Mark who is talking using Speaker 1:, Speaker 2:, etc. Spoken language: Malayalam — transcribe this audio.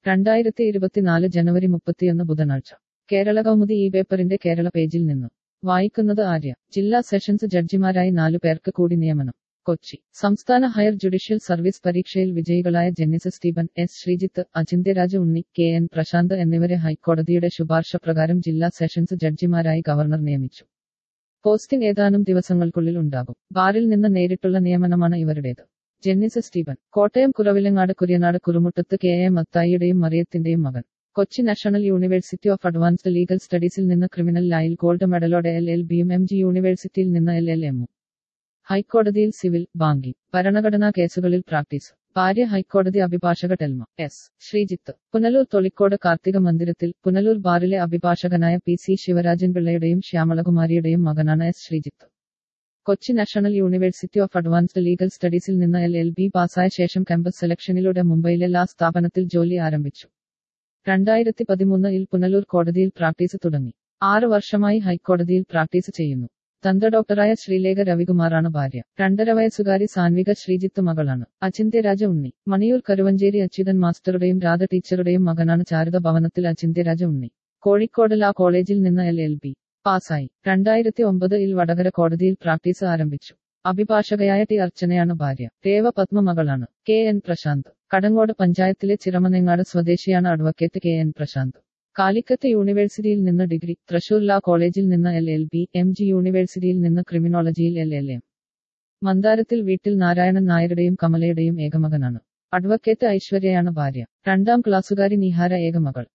Speaker 1: രണ്ടായിരത്തി ഇരുപത്തിനാല് ജനുവരി മുപ്പത്തിയൊന്ന് ബുധനാഴ്ച കേരള കൗമുദി ഈ പേപ്പറിന്റെ കേരള പേജിൽ നിന്നും വായിക്കുന്നത് ആര്യ ജില്ലാ സെഷൻസ് ജഡ്ജിമാരായി നാലു പേർക്ക് കൂടി നിയമനം കൊച്ചി സംസ്ഥാന ഹയർ ജുഡീഷ്യൽ സർവീസ് പരീക്ഷയിൽ വിജയികളായ Jennis Stephen S Sreejith Achintyaraj Unni K N Prasanth എന്നിവരെ ഹൈക്കോടതിയുടെ ശുപാർശ പ്രകാരം ജില്ലാ സെഷൻസ് ജഡ്ജിമാരായി ഗവർണർ നിയമിച്ചു പോസ്റ്റിംഗ് ഏതാനും ദിവസങ്ങൾക്കുള്ളിൽ ഉണ്ടാകും ബാറിൽ നിന്ന് നേരിട്ടുള്ള നിയമനമാണ് ഇവരുടേത് ജെന്നിസ് സ്റ്റീവൻ കോട്ടയം കുറവിലങ്ങാട് കുര്യനാട് കുറുമുട്ടത്ത് കെ എ മത്തായിയുടെയും മറിയത്തിന്റെയും മകൻ Kochi national university of advanced legal സ്റ്റഡീസിൽ നിന്ന് ക്രിമിനൽ ലായിൽ ഗോൾഡ് മെഡലോടെ എൽ എൽ ബിയും എം ജി യൂണിവേഴ്സിറ്റിയിൽ നിന്ന് എൽ എൽ എമ്മും ഹൈക്കോടതിയിൽ സിവിൽ ബാങ്കിംഗ് ഭരണഘടനാ കേസുകളിൽ പ്രാക്ടീസ് ഭാര്യ ഹൈക്കോടതി അഭിഭാഷക ടെൽമ എസ് ശ്രീജിത്ത് പുനലൂർ തൊളിക്കോട് കാർത്തിക മന്ദിരത്തിൽ പുനലൂർ ബാറിലെ അഭിഭാഷകനായ പി സി ശിവരാജൻ പിള്ളയുടെയും ശ്യാമളകുമാരിയുടെയും മകനാണ് S Sreejith Kochi national university of advanced legal സ്റ്റഡീസിൽ നിന്ന് എൽ എൽ ബി പാസ്സായ ശേഷം ക്യാമ്പസ് സെലക്ഷനിലൂടെ മുംബൈയിലെ ലാ സ്ഥാപനത്തിൽ ജോലി ആരംഭിച്ചു രണ്ടായിരത്തി പതിമൂന്നിൽ പുനലൂർ കോടതിയിൽ പ്രാക്ടീസ് തുടങ്ങി ആറ് വർഷമായി ഹൈക്കോടതിയിൽ പ്രാക്ടീസ് ചെയ്യുന്നു തന്ത ഡോക്ടറായ ശ്രീലേഖ രവികുമാറാണ് ഭാര്യ രണ്ടര വയസ്സുകാരി സാൻവിക ശ്രീജിത്ത് മകളാണ് അചിന്ത്യരാജ ഉണ്ണി മണിയൂർ കരുവഞ്ചേരി അച്യുതൻ മാസ്റ്ററുടെയും രാധ ടീച്ചറുടെയും മകനാണ് ചാരുത ഭവനത്തിൽ അചിന്ത്യരാജ ഉണ്ണി കോഴിക്കോട് ലാ കോളേജിൽ നിന്ന് എൽ എൽ ബി പാസായി രണ്ടായിരത്തി ഒമ്പതിൽ വടകര കോടതിയിൽ പ്രാക്ടീസ് ആരംഭിച്ചു അഭിഭാഷകയായ ടി അർച്ചനയാണ് ഭാര്യ രേവ പത്മ മകളാണ് കെ എൻ പ്രശാന്ത് കടങ്ങോട് പഞ്ചായത്തിലെ ചിറമനെങ്ങാട് സ്വദേശിയാണ് advocate K N Prasanth Calicut യൂണിവേഴ്സിറ്റിയിൽ നിന്ന് ഡിഗ്രി തൃശൂർ ലാ കോളേജിൽ നിന്ന് L L B M G യൂണിവേഴ്സിറ്റിയിൽ നിന്ന് ക്രിമിനോളജിയിൽ എൽ എൽ എം മന്ദാരത്തിൽ വീട്ടിൽ നാരായണൻ നായരുടെയും കമലയുടെയും ഏകമകനാണ് അഡ്വക്കേറ്റ് ഐശ്വര്യയാണ് ഭാര്യ രണ്ടാം ക്ലാസ്സുകാരി നിഹാര ഏകമകൾ